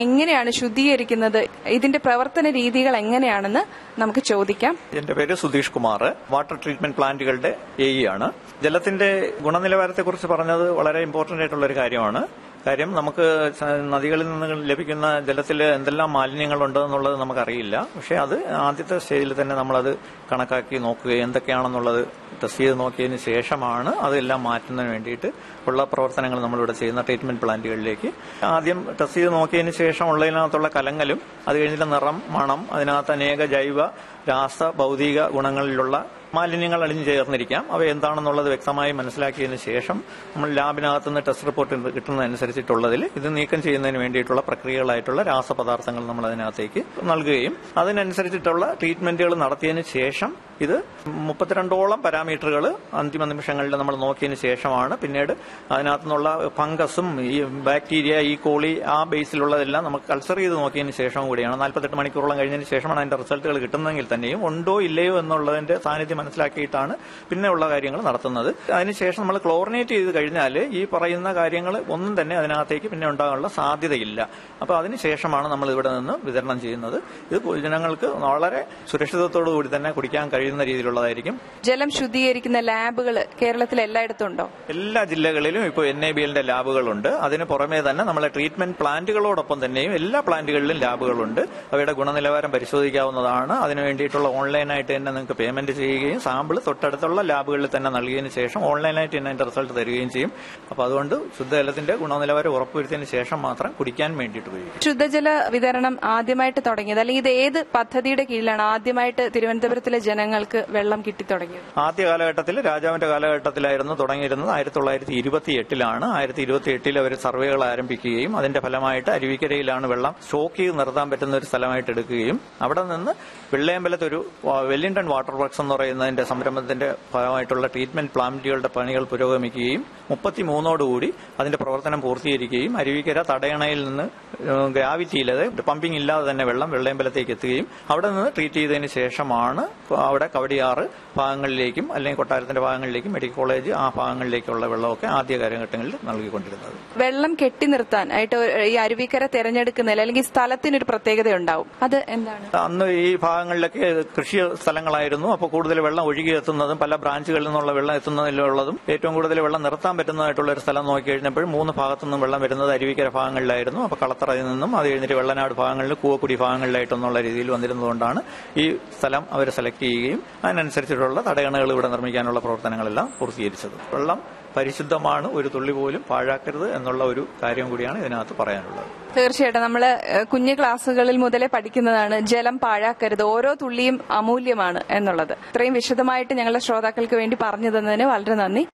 എങ്ങനെയാണ് ശുദ്ധീകരിക്കുന്നത് ഇതിന്റെ പ്രവർത്തന രീതികൾ എങ്ങനെയാണെന്ന് നമുക്ക് ചോദിക്കാം എന്റെ പേര് സുധീഷ് കുമാർ വാട്ടർ ട്രീറ്റ്മെന്റ് പ്ലാന്റുകളുടെ എ ആണ് ജലത്തിന്റെ ഗുണനിലവാരത്തെക്കുറിച്ച് പറഞ്ഞത് വളരെ ഇമ്പോർട്ടന്റ് ആയിട്ടുള്ള ഒരു കാര്യമാണ് കാര്യം നമുക്ക് സ- നദികളിൽ നിന്ന് ലഭിക്കുന്ന ജലത്തിൽ എന്തെല്ലാം മാലിന്യങ്ങളുണ്ട് എന്നുള്ളത് നമുക്കറിയില്ല പക്ഷെ അത് ആദ്യത്തെ സ്റ്റേജിൽ തന്നെ നമ്മളത് കണക്കാക്കി നോക്കുകയും എന്തൊക്കെയാണെന്നുള്ളത് ടെസ്റ്റ് ചെയ്ത് നോക്കിയതിന് ശേഷമാണ് അതെല്ലാം മാറ്റുന്നതിന് വേണ്ടിയിട്ട് ഉള്ള പ്രവർത്തനങ്ങൾ നമ്മളിവിടെ ചെയ്യുന്ന ട്രീറ്റ്മെന്റ് പ്ലാന്റുകളിലേക്ക് ആദ്യം ടെസ്റ്റ് ചെയ്ത് നോക്കിയതിന് ശേഷം ഉള്ളതിനകത്തുള്ള കലങ്ങലും അത് കഴിഞ്ഞിട്ട് നിറം മണം അതിനകത്ത് അനേക ജൈവ രാസ ഭൗതിക ഗുണങ്ങളിലുള്ള മാലിന്യങ്ങൾ അളിഞ്ഞു ചേർന്നിരിക്കാം അവ എന്താണെന്നുള്ളത് വ്യക്തമായി മനസ്സിലാക്കിയതിന് ശേഷം നമ്മൾ ലാബിനകത്ത് നിന്ന് ടെസ്റ്റ് റിപ്പോർട്ട് കിട്ടുന്നതനുസരിച്ചിട്ടുള്ളതിൽ ഇത് നീക്കം ചെയ്യുന്നതിന് വേണ്ടിയിട്ടുള്ള പ്രക്രിയകളായിട്ടുള്ള രാസപദാർത്ഥങ്ങൾ നമ്മൾ അതിനകത്തേക്ക് നൽകുകയും അതിനനുസരിച്ചിട്ടുള്ള ട്രീറ്റ്മെന്റുകൾ നടത്തിയതിന് ശേഷം ഇത് മുപ്പത്തിരണ്ടോളം പാരാമീറ്ററുകൾ അന്തിമ നിമിഷങ്ങളിൽ നമ്മൾ നോക്കിയതിന് ശേഷമാണ് പിന്നീട് അതിനകത്തു നിന്നുള്ള ഫംഗസും ഈ ബാക്ടീരിയ ഈ കോളി ആ ബേസിലുള്ളതെല്ലാം നമുക്ക് കൾച്ചർ ചെയ്ത് നോക്കിയതിന് ശേഷം കൂടിയാണ് നാൽപ്പത്തെട്ട് മണിക്കൂറോളം കഴിഞ്ഞതിന് ശേഷമാണ് അതിന്റെ റിസൾട്ടുകൾ കിട്ടുന്നതെങ്കിൽ തന്നെയും ഉണ്ടോ ഇല്ലയോ എന്നുള്ളതിന്റെ സാന്നിധ്യം മനസ്സിലാക്കിയിട്ടാണ് പിന്നെ ഉള്ള കാര്യങ്ങൾ നടത്തുന്നത് അതിനുശേഷം നമ്മൾ ക്ലോറിനേറ്റ് ചെയ്ത് കഴിഞ്ഞാൽ ഈ പറയുന്ന കാര്യങ്ങൾ ഒന്നും തന്നെ അതിനകത്തേക്ക് പിന്നെ ഉണ്ടാകാനുള്ള സാധ്യതയില്ല അപ്പോൾ അതിനുശേഷമാണ് നമ്മൾ ഇവിടെ നിന്ന് വിതരണം ചെയ്യുന്നത് ഇത് ജനങ്ങൾക്ക് വളരെ സുരക്ഷിതത്തോടു കൂടി തന്നെ കുടിക്കാൻ കഴിയുന്ന രീതിയിലുള്ളതായിരിക്കും ജലം ശുദ്ധീകരിക്കുന്ന ലാബുകൾ കേരളത്തിൽ എല്ലായിടത്തും ഉണ്ടോ എല്ലാ ജില്ലകളിലും ഇപ്പോൾ എൻ ഐ ബി എല്ലിന്റെ ലാബുകളുണ്ട് അതിന് പുറമെ തന്നെ നമ്മളെ ട്രീറ്റ്മെന്റ് പ്ലാന്റുകളോടൊപ്പം തന്നെയും എല്ലാ പ്ലാന്റുകളിലും ലാബുകളുണ്ട് അവയുടെ ഗുണനിലവാരം പരിശോധിക്കാവുന്നതാണ് അതിന് വേണ്ടിയിട്ടുള്ള ഓൺലൈനായിട്ട് തന്നെ നിങ്ങൾക്ക് പേയ്മെന്റ് ചെയ്യുകയും സാമ്പിൾ തൊട്ടടുത്തുള്ള ലാബുകളിൽ തന്നെ നൽകിയതിന് ശേഷം ഓൺലൈനായിട്ട് തന്നെ അതിന്റെ റിസൾട്ട് തരികയും ചെയ്യും അപ്പോൾ അതുകൊണ്ട് ശുദ്ധജലത്തിന്റെ ഗുണനിലവാരം ഉറപ്പുവരുത്തിയതിന് ശേഷം മാത്രം കുടിക്കാൻ വേണ്ടിയിട്ട് ഉപയോഗിക്കും ശുദ്ധജല വിതരണം ആദ്യമായിട്ട് തുടങ്ങിയത് അല്ലെങ്കിൽ ഇത് ഏത് പദ്ധതിയുടെ കീഴിലാണ് ആദ്യമായിട്ട് തിരുവനന്തപുരത്തിലെ ജനങ്ങൾക്ക് വെള്ളം കിട്ടിത്തുടങ്ങിയത് ആദ്യ കാലഘട്ടത്തിൽ രാജാവിന്റെ കാലഘട്ടത്തിലായിരുന്നു തുടങ്ങിയിരുന്നത് ആയിരത്തി തൊള്ളായിരത്തി ഇരുപത്തി എട്ടിലാണ് ആയിരത്തി ഇരുപത്തി എട്ടിൽ അവർ സർവേകൾ ആരംഭിക്കുകയും അതിന്റെ ഫലമായിട്ട് അരുവിക്കരയിലാണ് വെള്ളം സ്റ്റോക്ക് ചെയ്ത് നിർത്താൻ പറ്റുന്ന ഒരു സ്ഥലമായിട്ട് എടുക്കുകയും അവിടെ നിന്ന് വെള്ളയമ്പലത്ത് ഒരു വ- വെല്ലിംഗ്ടൺ വാട്ടർ വർക്ക്സ് എന്ന് പറയുന്നതിന്റെ സംരംഭത്തിന്റെ ഭാഗമായിട്ടുള്ള ട്രീറ്റ്മെന്റ് പ്ലാന്റുകളുടെ പണികൾ പുരോഗമിക്കുകയും മുപ്പത്തിമൂന്നോടുകൂടി അതിന്റെ പ്രവർത്തനം പൂർത്തീകരിക്കുകയും അരുവിക്കര തടയണയിൽ നിന്ന് ഏഹ്, ഗ്രാവിറ്റിയിലത് പമ്പിംഗ് ഇല്ലാതെ തന്നെ വെള്ളം വെള്ളയമ്പലത്തേക്ക് എത്തുകയും അവിടെ നിന്ന് ട്രീറ്റ് ചെയ്തതിന് ശേഷമാണ് അവിടെ കവടിയാറ് ഭാഗങ്ങളിലേക്കും അല്ലെങ്കിൽ കൊട്ടാരത്തിന്റെ ഭാഗങ്ങളിലേക്കും മെഡിക്കൽ കോളേജ് ആ ഭാഗങ്ങളിലേക്കുള്ള വെള്ളമൊക്കെ ആദ്യ കാലഘട്ടങ്ങളിൽ നൽകിക്കൊണ്ടിരുന്നത് വെള്ളം കെട്ടി നിർത്താൻ ആയിട്ട് ഒരു- ഈ അരുവിക്കര തിരഞ്ഞെടുക്കുന്നതിൽ അല്ലെങ്കിൽ സ്ഥലത്തിനൊരു പ്രത്യേകത ഉണ്ടാവും അത് എന്താണ് അന്ന് ഈ ഭാഗങ്ങളിലൊക്കെ കൃഷി സ്ഥലങ്ങളായിരുന്നു അപ്പോൾ കൂടുതൽ വെള്ളം ഒഴുകി എത്തുന്നതും പല ബ്രാഞ്ചുകളിൽ നിന്നുള്ള വെള്ളം എത്തുന്നതിലുള്ളതും ഏറ്റവും കൂടുതൽ വെള്ളം നിർത്താൻ പറ്റുന്നതായിട്ടുള്ള ഒരു സ്ഥലം നോക്കി കഴിഞ്ഞപ്പോൾ മൂന്ന് ഭാഗത്തു നിന്നും വെള്ളം വരുന്നത് അരുവിക്കര ഭാഗങ്ങളിലായിരുന്നു അപ്പോൾ കളത്തറയിൽ നിന്നും അത് കഴിഞ്ഞിട്ട് വെള്ളനാട് ഭാഗങ്ങളിൽ കൂവക്കുടി ഭാഗങ്ങളിലായിട്ടെന്നുള്ള രീതിയിൽ വന്നിരുന്നതുകൊണ്ടാണ് ഈ സ്ഥലം അവർ സെലക്ട് ചെയ്യുകയും അതിനനുസരിച്ചിട്ടുള്ള തടയണകൾ ഇവിടെ നിർമ്മിക്കാനുള്ള പ്രവർത്തനങ്ങളെല്ലാം പൂർത്തീകരിച്ചത് വെള്ളം പരിശുദ്ധമാണ് ഒരു തുള്ളി പോലും പാഴാക്കരുത് എന്നുള്ള ഒരു കാര്യം കൂടിയാണ് ഇതിനകത്ത് പറയാനുള്ളത് തീർച്ചയായിട്ടും നമ്മൾ കുഞ്ഞു ക്ലാസ്സുകളിൽ മുതലേ പഠിക്കുന്നതാണ് ജലം പാഴാക്കരുത് ഓരോ തുള്ളിയും അമൂല്യമാണ് എന്നുള്ളത് ഇത്രയും വിശദമായിട്ട് ഞങ്ങളുടെ ശ്രോതാക്കൾക്ക് വേണ്ടി പറഞ്ഞു തന്നതിന് വളരെ നന്ദി